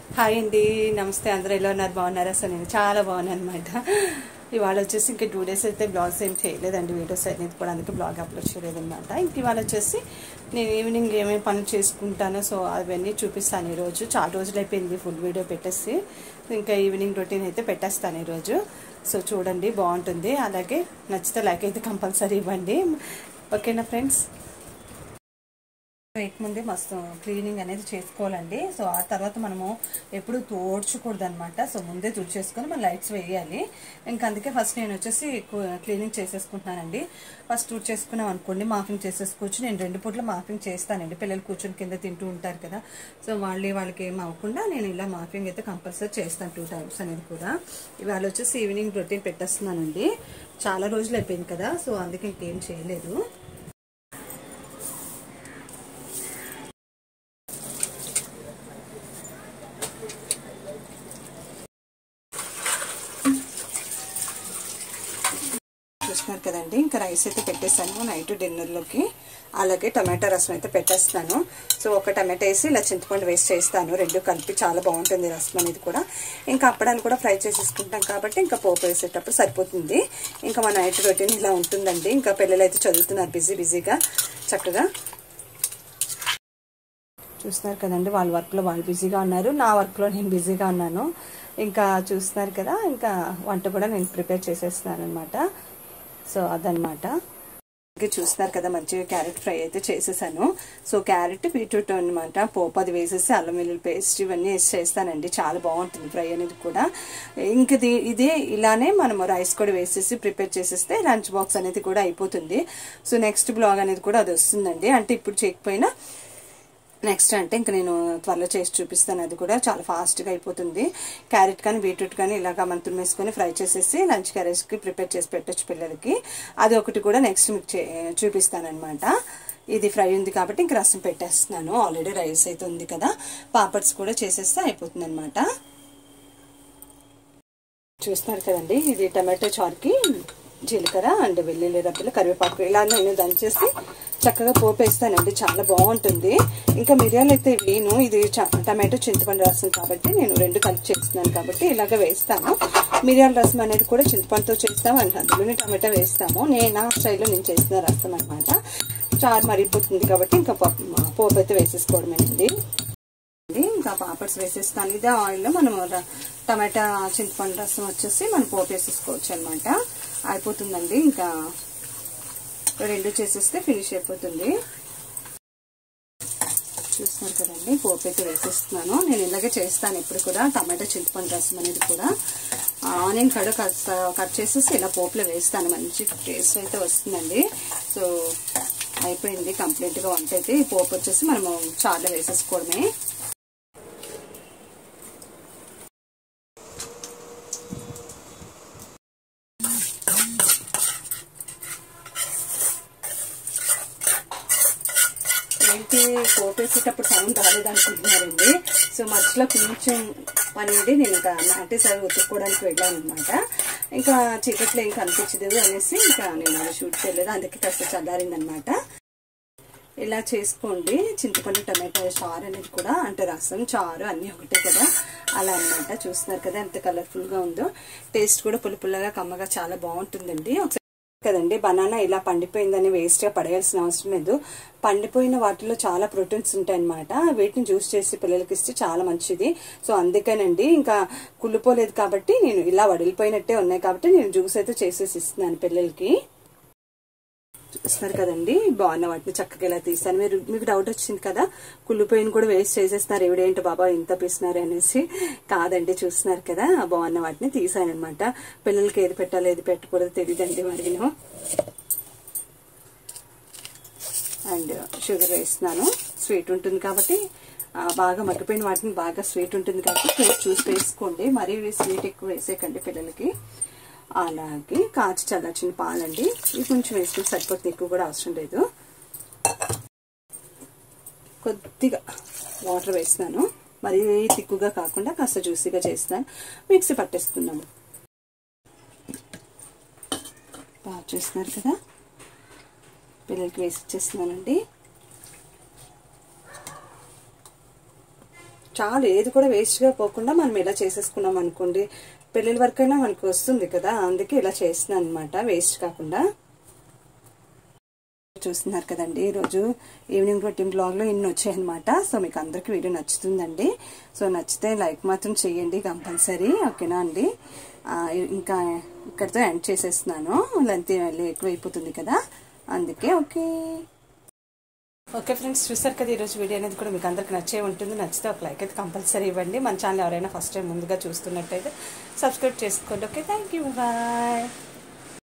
hi అండి నమస్తే అందరూ ఎలా ఉన్నారు బాగున్నారా సార్ నేను చాలా బాగున్నాను అనమాట ఇవాళ వచ్చేసి ఇంకా టూ డేస్ అయితే బ్లాగ్స్ ఏం చేయలేదండి వీడియోస్ అనేది కూడా అందుకే బ్లాగ్ అప్లోడ్ చేయలేదన్నమాట ఇంక ఇవాళ వచ్చేసి నేను ఈవినింగ్ ఏమేమి పనులు చేసుకుంటానో సో అవన్నీ చూపిస్తాను ఈరోజు చాలా రోజులు అయిపోయింది ఫుల్ వీడియో పెట్టేసి ఇంకా ఈవినింగ్ రొటీన్ అయితే పెట్టేస్తాను ఈరోజు సో చూడండి బాగుంటుంది అలాగే నచ్చితే లైక్ అయితే కంపల్సరీ ఇవ్వండి ఓకేనా ఫ్రెండ్స్ వేయక ముందే మస్తు క్లీనింగ్ అనేది చేసుకోవాలండి సో ఆ తర్వాత మనము ఎప్పుడు తోడ్చకూడదు అనమాట సో ముందే తుడిచేసుకొని మనం లైట్స్ వేయాలి ఇంకా అందుకే ఫస్ట్ నేను వచ్చేసి క్లీనింగ్ చేసేసుకుంటున్నానండి ఫస్ట్ తుడిచేసుకున్నాం అనుకోండి మాఫింగ్ చేసేసుకోవచ్చు నేను రెండు పూట్ల మాఫింగ్ చేస్తానండి పిల్లలు కూర్చొని కింద తింటూ ఉంటారు కదా సో వాళ్ళు వాళ్ళకి ఏం అవ్వకుండా నేను ఇలా మాఫింగ్ అయితే కంపల్సరీ చేస్తాను టూ టైమ్స్ అనేది కూడా ఇవాళ వచ్చేసి ఈవినింగ్ రొటీన్ పెట్టేస్తున్నానండి చాలా రోజులు అయిపోయింది కదా సో అందుకే ఇంకేం చేయలేదు చూస్తున్నారు కదండి ఇంకా రైస్ అయితే పెట్టేస్తాను నైట్ డిన్నర్లోకి అలాగే టమాటా రసం అయితే పెట్టేస్తాను సో ఒక టమాటా వేసి ఇలా చింతపండు వేసి చేస్తాను రెండు కలిపి చాలా బాగుంటుంది రసం అనేది కూడా ఇంకా అప్పడాలు కూడా ఫ్రై చేసేసుకుంటాం కాబట్టి ఇంకా పోపు వేసేటప్పుడు సరిపోతుంది ఇంకా మా నైట్ రొటీన్ ఇలా ఉంటుందండి ఇంకా పిల్లలు అయితే చదువుతున్నారు బిజీ బిజీగా చక్కగా చూస్తున్నారు కదండి వాళ్ళ వర్క్లో వాళ్ళు బిజీగా ఉన్నారు నా వర్క్లో నేను బిజీగా ఉన్నాను ఇంకా చూస్తున్నారు కదా ఇంకా వంట కూడా నేను ప్రిపేర్ చేసేస్తున్నాను అనమాట సో అదనమాట ఇంకా చూస్తున్నారు కదా మంచిగా క్యారెట్ ఫ్రై అయితే చేసేసాను సో క్యారెట్ బీట్రూట్ అనమాట పోపు అది వేసేసి అల్లం వెల్లుల్లి పేస్ట్ ఇవన్నీ వేసి చేస్తానండి చాలా బాగుంటుంది ఫ్రై అనేది కూడా ఇంక ఇదే ఇలానే మనం రైస్ కూడా వేసేసి ప్రిపేర్ చేసేస్తే లంచ్ బాక్స్ అనేది కూడా అయిపోతుంది సో నెక్స్ట్ బ్లాగ్ అనేది కూడా అది వస్తుందండి అంటే ఇప్పుడు చేయకపోయినా నెక్స్ట్ అంటే ఇంకా నేను త్వరలో చేసి చూపిస్తాను అది కూడా చాలా ఫాస్ట్గా అయిపోతుంది క్యారెట్ కానీ బీట్రూట్ కానీ ఇలాగ మనం తురిమేసుకొని ఫ్రై చేసేసి లంచ్ క్యారెట్స్కి ప్రిపేర్ చేసి పెట్టచ్చు పిల్లలకి అది ఒకటి కూడా నెక్స్ట్ మీకు చూపిస్తాను అనమాట ఇది ఫ్రై ఉంది కాబట్టి ఇంక రసం పెట్టేస్తున్నాను ఆల్రెడీ రైస్ అయితే ఉంది కదా పాపడ్స్ కూడా చేసేస్తే అయిపోతుంది అనమాట చూస్తున్నారు కదండి ఇది టమాటో చారుకి జీలకర్ర అండ్ వెల్లుల్లి రబ్బలు కరివేపాకు ఇలా నేను దంచేసి చక్కగా పోపేస్తానండి చాలా బాగుంటుంది ఇంకా మిరియాలు అయితే వేను ఇది టమాటో చింతపండు రసం కాబట్టి నేను రెండు కలిపి చేస్తున్నాను కాబట్టి ఇలాగ వేస్తాను మిరియాల రసం అనేది కూడా చింతపండుతో చేస్తాము అంటే అందులోనే టమాటో వేస్తాము నేను నా స్టైల్లో నేను చేసిన రసం అనమాట చారు మరిగిపోతుంది కాబట్టి ఇంకా పోపు అయితే వేసేసుకోవడమేనండి ఇంకా పాపడ్స్ వేసేస్తాను ఇదే ఆయిల్లో మనం టమాటా చింతపండు రసం వచ్చేసి మనం పోపు వేసేసుకోవచ్చు అనమాట అయిపోతుందండి ఇంకా రెండు చేసేస్తే ఫినిష్ అయిపోతుంది చూస్తున్నారు కదండి పోపు అయితే వేసేస్తున్నాను నేను ఇలాగే చేస్తాను ఇప్పుడు కూడా టమాటా చింతపండు రసం అనేది కూడా ఆనియన్ కడు కట్ చేసేసి ఇలా పోపులో వేస్తాను మంచి టేస్ట్ అయితే వస్తుందండి సో అయిపోయింది కంప్లీట్గా వంట అయితే ఈ పోపు వచ్చేసి మనము చారులో వేసేసుకోవడమే ఏంటి పోపేసేటప్పుడు సౌండ్ రాలేదనుకుంటున్నారండి సో మధ్యలో కొంచెం పని ఉండి నేను ఇంకా నాటే సరి ఉతుక్కోవడానికి వెళ్ళాను అనమాట ఇంకా చీకట్లో ఏం కనిపించదు అనేసి ఇంకా నేను అది షూట్ చేయలేదు అందుకే కాస్త చల్లారిందనమాట ఇలా చేసుకోండి చింతపండు టమాటో చారు అనేది కూడా అంటే రసం చారు అన్నీ ఒకటే కదా అలా అనమాట చూస్తున్నారు కదా ఎంత కలర్ఫుల్గా ఉందో టేస్ట్ కూడా పులుపుల్లగా కమ్మగా చాలా బాగుంటుందండి ఒకసారి కదండి బనానా ఇలా పండిపోయిందని వేస్ట్గా పడేయాల్సిన అవసరం లేదు పండిపోయిన వాటిలో చాలా ప్రోటీన్స్ ఉంటాయి అనమాట వీటిని జ్యూస్ చేసి పిల్లలకి ఇస్తే చాలా మంచిది సో అందుకేనండి ఇంకా కుళ్ళిపోలేదు కాబట్టి నేను ఇలా వడిలిపోయినట్టే ఉన్నాయి కాబట్టి నేను జ్యూస్ అయితే చేసేసి ఇస్తున్నాను పిల్లలకి చూస్తున్నారు కదండి బాగున్న వాటిని చక్కగా ఇలా తీసాను మీరు మీకు డౌట్ వచ్చింది కదా కుళ్ళిపోయిన కూడా వేస్ట్ చేసేస్తున్నారు ఎవడేంటి బాబా ఇంత పిస్తున్నారు అనేసి కాదండి చూస్తున్నారు కదా బాగున్న వాటిని తీసాను అనమాట పిల్లలకి ఏది పెట్టాలో ఏది పెట్టకూడదు తెలియదండి మరిను అండ్ షుగర్ వేస్తున్నాను స్వీట్ ఉంటుంది కాబట్టి బాగా మగ్గిపోయిన వాటిని బాగా స్వీట్ ఉంటుంది కాబట్టి చూసి వేసుకోండి మరీ స్వీట్ ఎక్కువ వేసేకండి పిల్లలకి అలాగే కాచి చల్లార్చిన పాలండి ఇది కొంచెం వేసుకుని సరిపోతుంది ఎక్కువ కూడా అవసరం లేదు కొద్దిగా వాటర్ వేస్తున్నాను మరి తిక్కుగా కాకుండా కాస్త జ్యూసీగా చేస్తున్నాను మిక్సీ పట్టేసుకున్నాము బాగా చూస్తున్నారు కదా పిల్లలకి వేసి ఇచ్చేస్తున్నానండి చాలా ఏది కూడా వేస్ట్గా పోకుండా మనం ఇలా చేసేసుకున్నాం అనుకోండి పెళ్ళిళ్ళ వరకైనా మనకు వస్తుంది కదా అందుకే ఇలా చేస్తున్నాను అనమాట వేస్ట్ కాకుండా చూస్తున్నారు కదండి ఈరోజు ఈవినింగ్ రొటీన్ బ్లాగ్లో ఇన్ని వచ్చాయన్నమాట సో మీకు అందరికీ వీడియో నచ్చుతుందండి సో నచ్చితే లైక్ మాత్రం చేయండి కంపల్సరీ ఓకేనా అండి ఆ, ఇంకా ఇక్కడితో ఎండ్ చేసేస్తున్నాను లెంత్ ఎక్కువైపోతుంది కదా అందుకే ఓకే ఓకే ఫ్రెండ్స్ చూసారు కదా ఈరోజు వీడియో అనేది కూడా మీకు అందరికి నచ్చే ఉంటుంది నచ్చితే ఒక లైక్ అయితే కంపల్సరీ ఇవ్వండి మన ఛానల్ ఎవరైనా ఫస్ట్ టైం ముందుగా చూస్తున్నట్టయితే సబ్స్క్రైబ్ చేసుకోండి ఓకే థ్యాంక్ యూ బాయ్